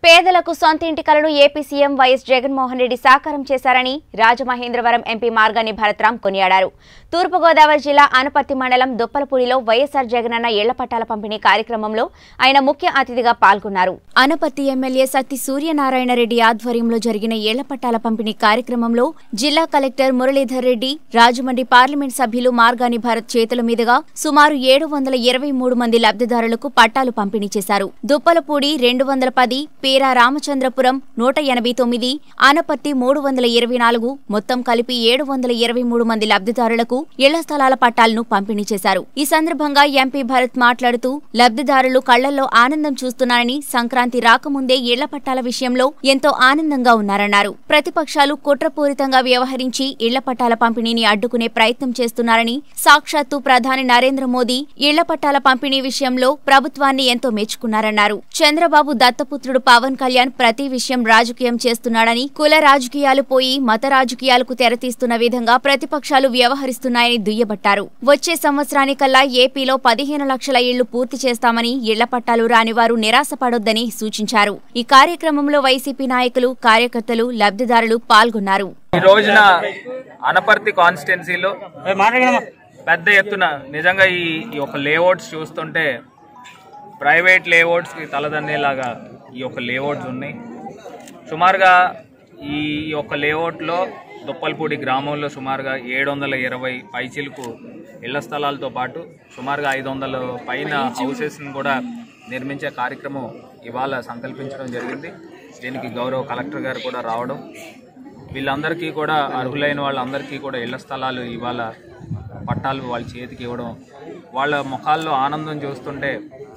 పేదలకు సొంత ఇంటి కలను AP CM YS Jaganmohan Reddy సాకారం చేశారని రాజమహేంద్రవరం ఎంపీ మార్గాని భరత్రాం కొనియాడారు తూర్పుగోదావరి జిల్లా అనపర్తి మండలం దుప్పలపూడిలో వైఎస్ఆర్ జగనన్న ఇళ్ల పట్టాల పంపిణీ కార్యక్రమంలో ఆయన ముఖ్య అతిథిగా పాల్గొన్నారు అనపర్తి ఎమ్మెల్యే సత్తి సూర్యనారాయణ రెడ్డి ఆధ్వర్యంలో జరిగిన ఇళ్ల పట్టాల పంపిణీ కార్యక్రమంలో జిల్లా కలెక్టర్ మురళీధర్ రెడ్డి రాజమండ్రి పార్లమెంట్ సభ్యులు మార్గాని భరత్ చేతుల మీదుగా సుమారు ఏడు వందల ఇరవై మూడు మంది లబ్ధిదారులకు పట్టాలు పంపిణీ చేశారు దుప్పలపూడి రెండు వందల పది పేరా రామచంద్రపురం నూట ఎనభై తొమ్మిది ఆనపర్తి మూడు వందల ఇరవై నాలుగు మొత్తం కలిపి ఏడు వందల ఇరవై మూడు మంది లబ్ధిదారులకు ఇళ్ల స్థలాల పట్టాలను పంపిణీ చేశారు ఈ సందర్భంగా ఎంపీ భరత్ మాట్లాడుతూ లబ్ధిదారులు కళ్లల్లో ఆనందం చూస్తున్నారని సంక్రాంతి రాకముందే ఇళ్ల పట్టాల విషయంలో ఎంతో ఆనందంగా ఉన్నారన్నారు ప్రతిపక్షాలు కుట్రపూరితంగా వ్యవహరించి ఇళ్ల పట్టాల పంపిణీని అడ్డుకునే ప్రయత్నం చేస్తున్నారని సాక్షాత్తు ప్రధాని నరేంద్ర మోదీ ఇళ్ల పట్టాల పంపిణీ విషయంలో ప్రభుత్వాన్ని ఎంతో మెచ్చుకున్నారన్నారు చంద్రబాబు దత్తపుత్రుడు పవన్ కళ్యాణ్ ప్రతి విషయం రాజకీయం చేస్తున్నాడని కుల రాజకీయాలు పోయి మత రాజకీయాలకు తెరతీస్తున్న విధంగా ప్రతిపక్షాలు వ్యవహరిస్తున్నాయని దుయ్యబట్టారు వచ్చే సంవత్సరానికల్లా ఏపీలో పదిహేను లక్షల ఇళ్లు పూర్తి చేస్తామని ఇళ్ల పట్టాలు రాని వారు నిరాశపడొద్దని సూచించారు ఈ కార్యక్రమంలో వైసీపీ నాయకులు కార్యకర్తలు లబ్ధిదారులు పాల్గొన్నారు ఈ రోజున అనపర్తి కాన్స్టిట్యున్సీలో పెద్ద ఎత్తున నిజంగా ఈ ఈ యొక్క లేఅవుట్స్ చూస్తుంటే ప్రైవేట్ లేఅవుట్స్కి తలదన్నేలాగా ఈ యొక్క లేఅవుట్స్ ఉన్నాయి సుమారుగా ఈ యొక్క లేఅవుట్లో దుప్పల్పూడి గ్రామంలో సుమారుగా ఏడు వందల ఇరవై పైచిలకు ఇళ్ల స్థలాలతో పాటు సుమారుగా ఐదు వందల పైన హౌసెస్ని కూడా నిర్మించే కార్యక్రమం ఇవాళ సంకల్పించడం జరిగింది దీనికి గౌరవ కలెక్టర్ గారు కూడా రావడం వీళ్ళందరికీ కూడా అర్హులైన వాళ్ళందరికీ కూడా ఇళ్ల స్థలాలు ఇవాళ పట్టాలు వాళ్ళ చేతికి ఇవ్వడం వాళ్ళ ముఖాల్లో ఆనందం చూస్తుంటే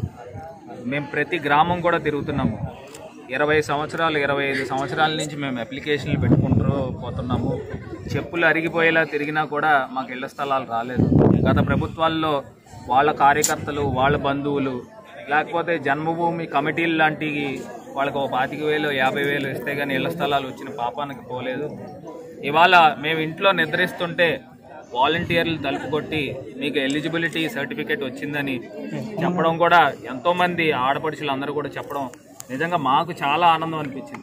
మేము ప్రతి గ్రామం కూడా తిరుగుతున్నాము ఇరవై సంవత్సరాలు ఇరవై ఐదు సంవత్సరాల నుంచి మేము అప్లికేషన్లు పెట్టుకుంటూ పోతున్నాము చెప్పులు అరిగిపోయేలా తిరిగినా కూడా మాకు ఇళ్ల స్థలాలు రాలేదు గత ప్రభుత్వాల్లో వాళ్ళ కార్యకర్తలు వాళ్ళ బంధువులు లేకపోతే జన్మభూమి కమిటీలు లాంటివి వాళ్ళకి ఒక పాతిక వేలు యాభై వేలు ఇస్తే కానీ ఇళ్ల స్థలాలు వచ్చిన పాపానికి పోలేదు ఇవాళ మేము ఇంట్లో నిద్రిస్తుంటే వాలంటీర్లు తలుపు కొట్టి మీకు ఎలిజిబిలిటీ సర్టిఫికేట్ వచ్చిందని చెప్పడం కూడా ఎంతోమంది ఆడపడుచులు అందరూ కూడా చెప్పడం నిజంగా మాకు చాలా ఆనందం అనిపించింది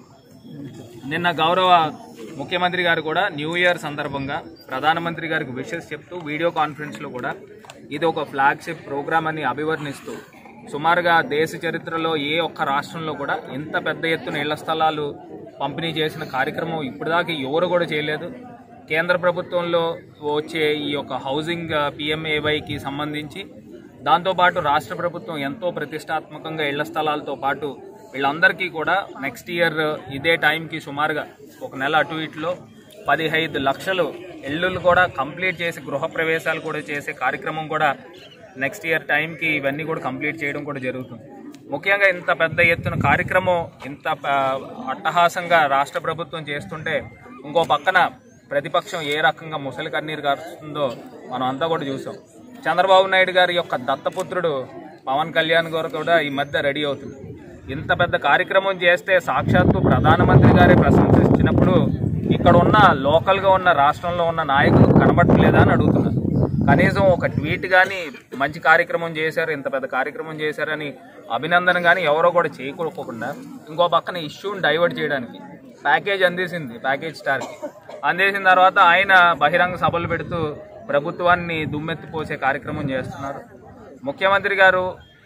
నిన్న గౌరవ ముఖ్యమంత్రి గారు కూడా న్యూ ఇయర్ సందర్భంగా ప్రధానమంత్రి గారికి విషెస్ చెప్తూ వీడియో కాన్ఫరెన్స్లో కూడా ఇది ఒక ఫ్లాగ్షిప్ ప్రోగ్రామ్ అని అభివర్ణిస్తూ సుమారుగా దేశ చరిత్రలో ఏ ఒక్క రాష్ట్రంలో కూడా ఇంత పెద్ద ఎత్తున ఇళ్ల స్థలాలు పంపిణీ చేసిన కార్యక్రమం ఇప్పటిదాకా ఎవరు కూడా చేయలేదు కేంద్ర ప్రభుత్వంలో వచ్చే ఈ యొక్క హౌసింగ్ పిఎంఏవైకి సంబంధించి దాంతోపాటు రాష్ట్ర ప్రభుత్వం ఎంతో ప్రతిష్టాత్మకంగా ఇళ్ల స్థలాలతో పాటు వీళ్ళందరికీ కూడా నెక్స్ట్ ఇయర్ ఇదే టైంకి సుమారుగా ఒక నెల అటు ఇటులో పదిహైదు లక్షలు ఇళ్ళు కూడా కంప్లీట్ చేసి గృహప్రవేశాలు కూడా చేసే కార్యక్రమం కూడా నెక్స్ట్ ఇయర్ టైంకి ఇవన్నీ కూడా కంప్లీట్ చేయడం కూడా జరుగుతుంది ముఖ్యంగా ఇంత పెద్ద ఎత్తున కార్యక్రమం ఇంత ప- అట్టహాసంగా రాష్ట్ర ప్రభుత్వం చేస్తుంటే ఇంకో పక్కన ప్రతిపక్షం ఏ రకంగా ముసలి కన్నీరు గారుస్తుందో మనం అంతా కూడా చూసాం చంద్రబాబు నాయుడు గారి యొక్క దత్తపుత్రుడు పవన్ కళ్యాణ్ గారు కూడా ఈ మధ్య రెడీ అవుతుంది ఇంత పెద్ద కార్యక్రమం చేస్తే సాక్షాత్తు ప్రధానమంత్రి గారే ప్రశంసించినప్పుడు ఇక్కడ ఉన్న లోకల్గా ఉన్న రాష్ట్రంలో ఉన్న నాయకులు కనబడట్లేదా అని అడుగుతున్నారు కనీసం ఒక ట్వీట్ కానీ మంచి కార్యక్రమం చేశారు ఇంత పెద్ద కార్యక్రమం చేశారని అభినందన కానీ ఎవరో కూడా చేయకోకుండా ఇంకో పక్కన ఇష్యూని డైవర్ట్ చేయడానికి ప్యాకేజ్ అందేసింది ప్యాకేజ్ స్టార్కి అందేసిన తర్వాత ఆయన బహిరంగ సభలు పెడుతూ ప్రభుత్వాన్ని దుమ్మెత్తిపోసే కార్యక్రమం చేస్తున్నారు ముఖ్యమంత్రి గారు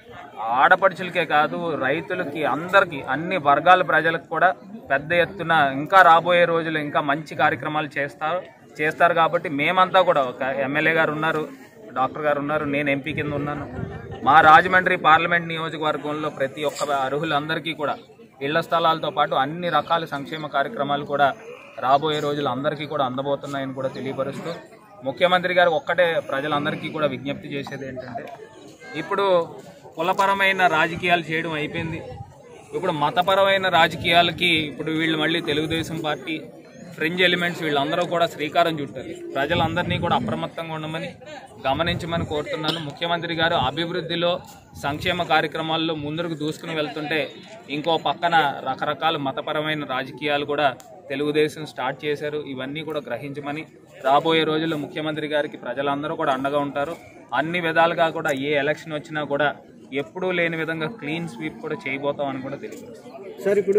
ఆడపడుచులకే కాదు రైతులకి అందరికీ అన్ని వర్గాల ప్రజలకు కూడా పెద్ద ఎత్తున ఇంకా రాబోయే రోజులు ఇంకా మంచి కార్యక్రమాలు చేస్తారు చేస్తారు కాబట్టి మేమంతా కూడా ఒక ఎమ్మెల్యే గారు ఉన్నారు డాక్టర్ గారు ఉన్నారు నేను ఎంపీ కింద ఉన్నాను మా రాజమండ్రి పార్లమెంట్ నియోజకవర్గంలో ప్రతి ఒక్క అర్హులందరికీ కూడా ఇళ్ల స్థలాలతో పాటు అన్ని రకాల సంక్షేమ కార్యక్రమాలు కూడా రాబోయే రోజులు అందరికీ కూడా అందబోతున్నాయని కూడా తెలియపరుస్తూ ముఖ్యమంత్రి గారు ఒక్కటే ప్రజలందరికీ కూడా విజ్ఞప్తి చేసేది ఏంటంటే ఇప్పుడు కులపరమైన రాజకీయాలు చేయడం అయిపోయింది ఇప్పుడు మతపరమైన రాజకీయాలకి ఇప్పుడు వీళ్ళు మళ్ళీ తెలుగుదేశం పార్టీ ఫ్రెంజ్ ఎలిమెంట్స్ వీళ్ళందరూ కూడా శ్రీకారం చుట్టారు ప్రజలందరినీ కూడా అప్రమత్తంగా ఉండమని గమనించమని కోరుతున్నాను ముఖ్యమంత్రి గారు అభివృద్ధిలో సంక్షేమ కార్యక్రమాల్లో ముందుకు దూసుకుని వెళ్తుంటే ఇంకో పక్కన రకరకాల మతపరమైన రాజకీయాలు కూడా తెలుగుదేశం స్టార్ట్ చేశారు ఇవన్నీ కూడా గ్రహించమని రాబోయే రోజుల్లో ముఖ్యమంత్రి గారికి ప్రజలందరూ కూడా అండగా ఉంటారు అన్ని విధాలుగా కూడా ఏ ఎలక్షన్ వచ్చినా కూడా ఎప్పుడూ లేని విధంగా క్లీన్ స్వీప్ కూడా చేయబోతామని కూడా తెలియదు సార్ ఇప్పుడు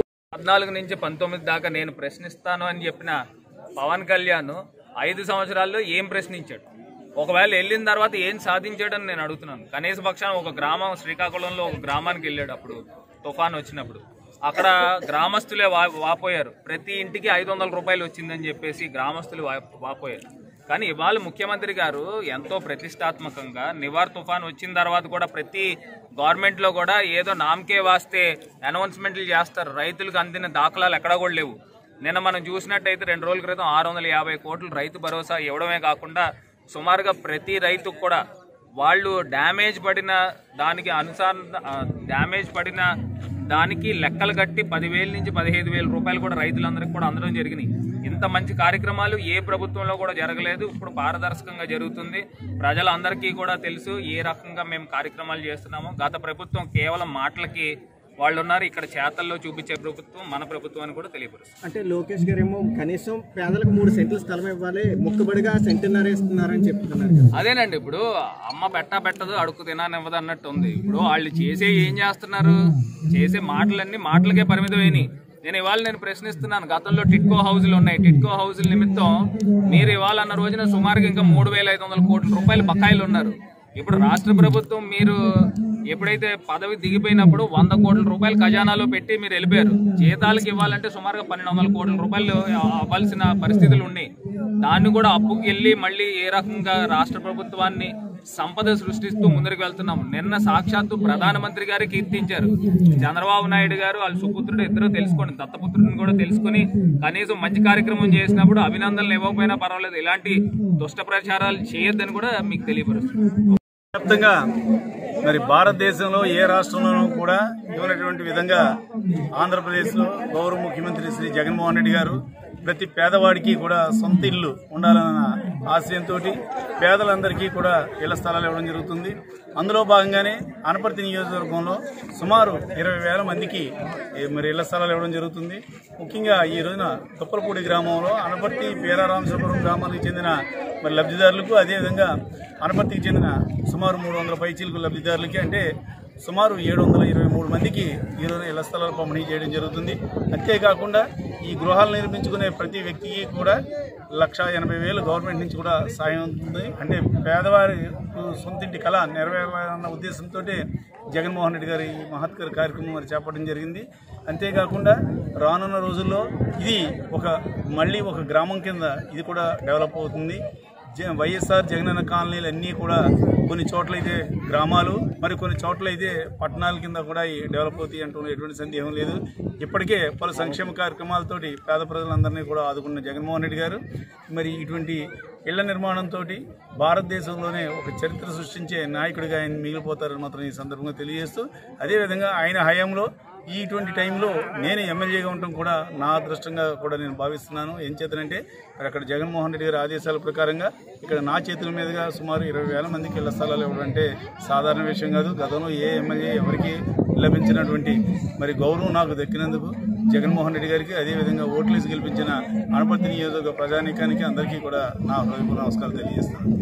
పద్నాలుగు నుంచి పంతొమ్మిది దాకా నేను ప్రశ్నిస్తాను అని చెప్పిన పవన్ కళ్యాణ్ ఐదు సంవత్సరాల్లో ఏం ప్రశ్నించాడు ఒకవేళ వెళ్ళిన తర్వాత ఏం సాధించాడని నేను అడుగుతున్నాను కనీస పక్షాన ఒక గ్రామం శ్రీకాకుళంలో ఒక గ్రామానికి వెళ్ళాడు అప్పుడు తుఫాన్ వచ్చినప్పుడు అక్కడ గ్రామస్తులే వా వాపోయారు ప్రతి ఇంటికి ఐదు వందల రూపాయలు వచ్చిందని చెప్పేసి గ్రామస్తులు వా వాపోయారు కానీ ఇవాళ ముఖ్యమంత్రి గారు ఎంతో ప్రతిష్టాత్మకంగా నివార్ తుఫాన్ వచ్చిన తర్వాత కూడా ప్రతి గవర్నమెంట్లో కూడా ఏదో నామకే వాస్తే అనౌన్స్మెంట్లు చేస్తారు రైతులకు అందిన దాఖలాలు ఎక్కడా కూడా లేవు నిన్న మనం చూసినట్టయితే రెండు రోజుల క్రితం ఆరు వందల యాభై కోట్లు రైతు భరోసా ఇవ్వడమే కాకుండా సుమారుగా ప్రతి రైతుకు కూడా వాళ్ళు డ్యామేజ్ పడిన దానికి అనుసార డ్యామేజ్ పడిన దానికి లెక్కలు కట్టి పదివేల నుంచి పదిహేను వేల రూపాయలు కూడా రైతులందరికీ కూడా అందడం జరిగినాయి ఇంత మంచి కార్యక్రమాలు ఏ ప్రభుత్వంలో కూడా జరగలేదు ఇప్పుడు పారదర్శకంగా జరుగుతుంది ప్రజలందరికీ కూడా తెలుసు ఏ రకంగా మేము కార్యక్రమాలు చేస్తున్నామో గత ప్రభుత్వం కేవలం మాటలకి వాళ్ళు ఉన్నారు ఇక్కడ చేతల్లో చూపించే ప్రభుత్వం మన ప్రభుత్వం అని కూడా తెలియపరుస్తుంది అంటే లోకేష్ గారు ఏమో కనీసం పేదలకు మూడు సెంట్ల స్థలం ఇవ్వాలి ముక్కుబడిగా సెంటున్నర ఇస్తున్నారని చెప్తున్నారు కదా. అదేనండి ఇప్పుడు అమ్మ పెట్టా పెట్టదు అడుగు తినానివ్వదు అన్నట్టు ఉంది ఇప్పుడు వాళ్ళు చేసే ఏం చేస్తున్నారు చేసే మాటలన్నీ మాటలకే పరిమితమైనవి నేను ఇవాళ నేను ప్రశ్నిస్తున్నాను గతంలో టిట్కో హౌజులు ఉన్నాయి టిట్కో హౌజుల నిమిత్తం మీరు ఇవాళ అన్న రోజున సుమారుగా ఇంకా మూడు వేల ఐదు వందల కోట్ల రూపాయలు బకాయిలు ఉన్నారు ఇప్పుడు రాష్ట్ర ప్రభుత్వం మీరు ఎప్పుడైతే పదవి దిగిపోయినప్పుడు వంద కోట్ల రూపాయలు ఖజానాలో పెట్టి మీరు వెళ్ళిపోయారు జీతాలకు ఇవ్వాలంటే సుమారుగా పన్నెండు వందల కోట్ల రూపాయలు అవ్వాల్సిన పరిస్థితులు ఉన్నాయి దాన్ని కూడా అప్పుకి వెళ్ళి మళ్ళీ ఏ రకంగా రాష్ట్ర ప్రభుత్వాన్ని సంపద సృష్టిస్తూ ముందరికి వెళ్తున్నాం నిన్న సాక్షాత్తు ప్రధానమంత్రి గారు కీర్తించారు చంద్రబాబు నాయుడు గారు వాళ్ళ సుపుత్రుడు ఇద్దరు తెలుసుకోండి దత్తపుత్రుడిని కూడా తెలుసుకొని కనీసం మంచి కార్యక్రమం చేసినప్పుడు అభినందనలు ఇవ్వకపోయినా పర్వాలేదు ఇలాంటి దుష్ట ప్రచారాలు చేయొద్దని కూడా మీకు తెలియపరుస్తుంది వ్యాప్తంగా మరి భారతదేశంలో ఏ రాష్ట్రంలోనూ కూడా ఇవ్వనటువంటి విధంగా ఆంధ్రప్రదేశ్లో గౌరవ ముఖ్యమంత్రి శ్రీ జగన్మోహన్ రెడ్డి గారు ప్రతి పేదవాడికి కూడా సొంత ఇల్లు ఉండాలన్న ఆశయంతో పేదలందరికీ కూడా ఇళ్ల స్థలాలు ఇవ్వడం జరుగుతుంది అందులో భాగంగానే అనపర్తి నియోజకవర్గంలో సుమారు ఇరవై వేల మందికి ఏ మరి ఇళ్ల స్థలాలు ఇవ్వడం జరుగుతుంది ముఖ్యంగా ఈ రోజున తుప్పలపూడి గ్రామంలో అనపర్తి పేరారామేశ్వరం గ్రామాలకు చెందిన మరి లబ్ధిదారులకు అదేవిధంగా అనపర్తికి చెందిన సుమారు మూడు వందల పైచీలకు లబ్ధిదారులకి అంటే సుమారు ఏడు వందల ఇరవై మూడు మందికి ఈరోజు ఇళ్ల స్థలాలు పంపిణీ చేయడం జరుగుతుంది అంతేకాకుండా ఈ గృహాలు నిర్మించుకునే ప్రతి వ్యక్తికి కూడా లక్ష ఎనభై వేలు గవర్నమెంట్ నుంచి కూడా సాయం ఉంటుంది అంటే పేదవారి సొంతింటి కళ నెరవేరాలన్న ఉద్దేశంతో జగన్మోహన్ రెడ్డి గారి ఈ మహత్కర కార్యక్రమం మరి చేపట్టడం జరిగింది అంతేకాకుండా రానున్న రోజుల్లో ఇది ఒక మళ్ళీ ఒక గ్రామం కింద ఇది కూడా డెవలప్ అవుతుంది జ- వైఎస్ఆర్ జగనన్న కాలనీలు అన్నీ కూడా కొన్ని చోట్ల అయితే గ్రామాలు మరి కొన్ని చోట్ల అయితే పట్టణాల కింద కూడా ఈ డెవలప్ అవుతాయి అంటూ ఎటువంటి సందేహం లేదు ఇప్పటికే పలు సంక్షేమ కార్యక్రమాలతోటి పేద ప్రజలందరినీ కూడా ఆదుకున్న జగన్మోహన్ రెడ్డి గారు మరి ఇటువంటి ఇళ్ల నిర్మాణంతో భారతదేశంలోనే ఒక చరిత్ర సృష్టించే నాయకుడిగా ఆయన మిగిలిపోతారని మాత్రం ఈ సందర్భంగా తెలియజేస్తూ అదేవిధంగా ఆయన హయాంలో ఈ ఇటువంటి టైంలో నేను ఎమ్మెల్యేగా ఉండటం కూడా నా అదృష్టంగా కూడా నేను భావిస్తున్నాను ఏం చేతనంటే మరి అక్కడ జగన్మోహన్ రెడ్డి గారి ఆదేశాల ప్రకారంగా ఇక్కడ నా చేతుల మీదుగా సుమారు ఇరవై వేల మందికి ఇళ్ల స్థలాలు ఇవ్వడం అంటే సాధారణ విషయం కాదు గతంలో ఏ ఎమ్మెల్యే ఎవరికి లభించినటువంటి మరి గౌరవం నాకు దక్కినందుకు జగన్మోహన్ రెడ్డి గారికి అదేవిధంగా ఓట్లేసి గెలిపించిన అనపర్తి నియోజకవర్గ ప్రజానీకానికి అందరికీ కూడా నా హృదయపూర్వక నమస్కారాలు తెలియజేస్తాను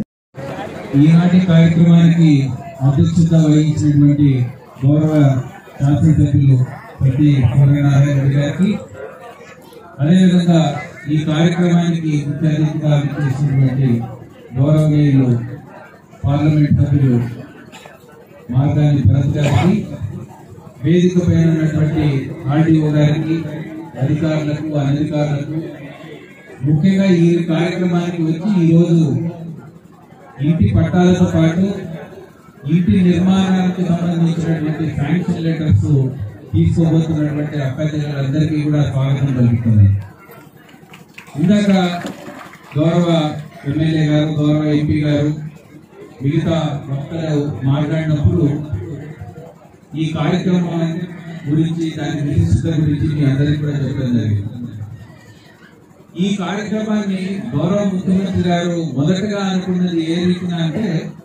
ఈనాటి కార్యక్రమానికి అధ్యక్షత వహించినటువంటి గౌరవ శాసనసభ్యులు ప్రతి సూర్యనారాయణ రెడ్డి గారికి అదేవిధంగా ఈ కార్యక్రమానికి ముఖ్య అతిథిగా చేసినటువంటి గౌరవనీయులు పార్లమెంట్ సభ్యులు మార్గాని భరత్ గారికి వేదిక పైన ఉన్నటువంటి ఆర్డీఓ గారికి అధికారులకు అనధికారులకు ముఖ్యంగా ఈ కార్యక్రమానికి వచ్చి ఈరోజు ఇంటి పట్టాలతో పాటు ఇంటి నిర్మాణానికి సంబంధించినటువంటి శాంక్షన్ లెటర్స్ తీసుకోబోతున్నటువంటి అభ్యర్థులందరికీ కూడా స్వాగతం పలుకుతున్నాను ఇందాక గౌరవ ఎమ్మెల్యే గారు గౌరవ ఎంపీ గారు మిగతా వక్తలు మాట్లాడినప్పుడు ఈ కార్యక్రమం గురించి దాని విశిష్టత గురించి మీ అందరికీ కూడా చెప్పడం జరిగింది ఈ కార్యక్రమాన్ని గౌరవ ముఖ్యమంత్రి గారు మొదటగా అనుకున్నది ఏ రీతిన అంటే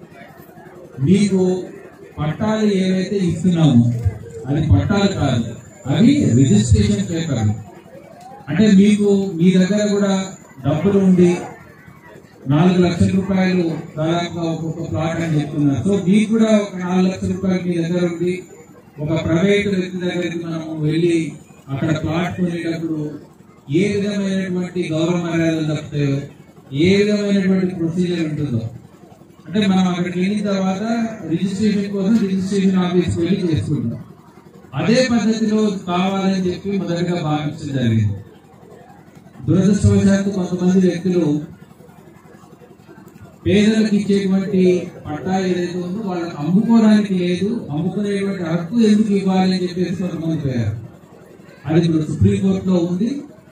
మీకు పట్టాలు ఏవైతే ఇస్తున్నామో అది పట్టాలు కాదు అవి రిజిస్ట్రేషన్ పేపర్లు అంటే మీకు మీ దగ్గర కూడా డబ్బులు ఉండి నాలుగు లక్షల రూపాయలు దాదాపుగా ఒక్కొక్క ప్లాట్ అని చెప్తున్నారు సో మీకు కూడా ఒక నాలుగు లక్షల రూపాయలు మీ దగ్గర ఉండి ఒక ప్రైవేట్ వ్యక్తి దగ్గరికి మనము వెళ్ళి అక్కడ ప్లాట్ కొనేటప్పుడు ఏ విధమైనటువంటి గౌరవ మర్యాదలు తప్పుతాయో ఏ విధమైనటువంటి ప్రొసీజర్ ఉంటుందో అంటే మనం అక్కడికి వెళ్ళిన తర్వాత రిజిస్ట్రేషన్ కోసం రిజిస్ట్రేషన్ ఆఫీస్కి వెళ్ళి చేసుకుంటాం అదే పద్ధతిలో కావాలని చెప్పి మొదటగా భావించడం జరిగింది దురదృష్టవశాత్తు కొంతమంది వ్యక్తులు పేదలకు ఇచ్చేటువంటి పట్టా ఏదైతే ఉందో వాళ్ళకి అమ్ముకోవడానికి లేదు అమ్ముకునేటువంటి హక్కు ఎందుకు ఇవ్వాలి అని చెప్పేసి కొంతమంది పోయారు అది ఇప్పుడు సుప్రీంకోర్టులో ఉంది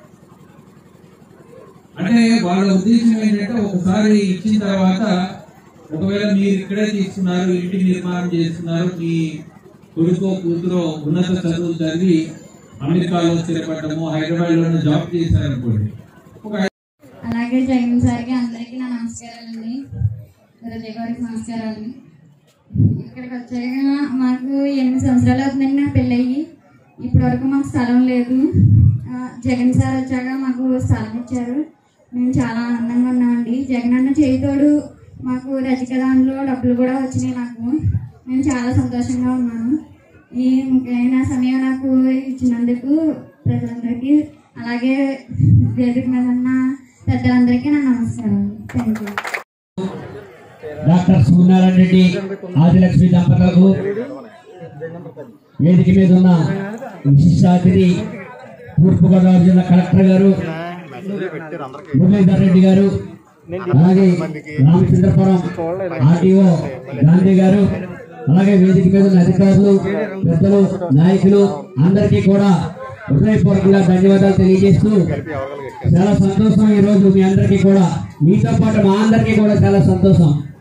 అంటే వాళ్ళ ఉద్దేశం ఏంటంటే ఒకసారి ఇచ్చిన తర్వాత ఒకవేళ మీరు ఇక్కడే తీసుకున్నారు ఇంటి నిర్మాణం చేస్తున్నారు మీ కొడుకో కూతురో ఉన్నత చదువులు చదివి అమెరికాలో స్థిరపడము హైదరాబాద్ లోనే జాబ్ చేశారనుకోండి ఒక అలాగే జగన్ సార్కి అందరికీ నా నమస్కారాలండి విజయ్ గారికి నమస్కారాలు ఇక్కడికి వచ్చాక మాకు ఎనిమిది సంవత్సరాలు అవుతుందండి నా పెళ్ళయి ఇప్పటి వరకు మాకు స్థలం లేదు ఆ, జగన్ సార్ వచ్చాక మాకు స్థలం ఇచ్చారు మేము చాలా ఆనందంగా ఉన్నామండి జగన్ అన్న చేయితోడు మాకు రజిక దానిలో డబ్బులు కూడా వచ్చినాయి నాకు నేను చాలా సంతోషంగా ఉన్నాను ఈ ముఖ్యమైన సమయం నాకు ఇచ్చినందుకు ప్రజలందరికీ అలాగే వేదిక మీద ఉన్న పెద్దలందరికీ నా నమస్కారం thank you doctor Suryanarayana Reddy Adilakshmi దంపతులకు వేదిక మీద ఉన్న విశిష్ట అతిథి తూర్పుగోదావరి జిల్లా కలెక్టర్ గారు మురళీధర్ రెడ్డి గారు అలాగే రామచంద్రపురం ఆర్టీఓ గాంధీ గారు అలాగే వేదిక మీద ఉన్న అధికారులు పెద్దలు నాయకులు అందరికీ కూడా హృదయపూర్వకంగా ధన్యవాదాలు తెలియజేస్తూ చాలా సంతోషం ఈ రోజు మీ అందరికీ కూడా మీతో పాటు మా అందరికీ కూడా చాలా సంతోషం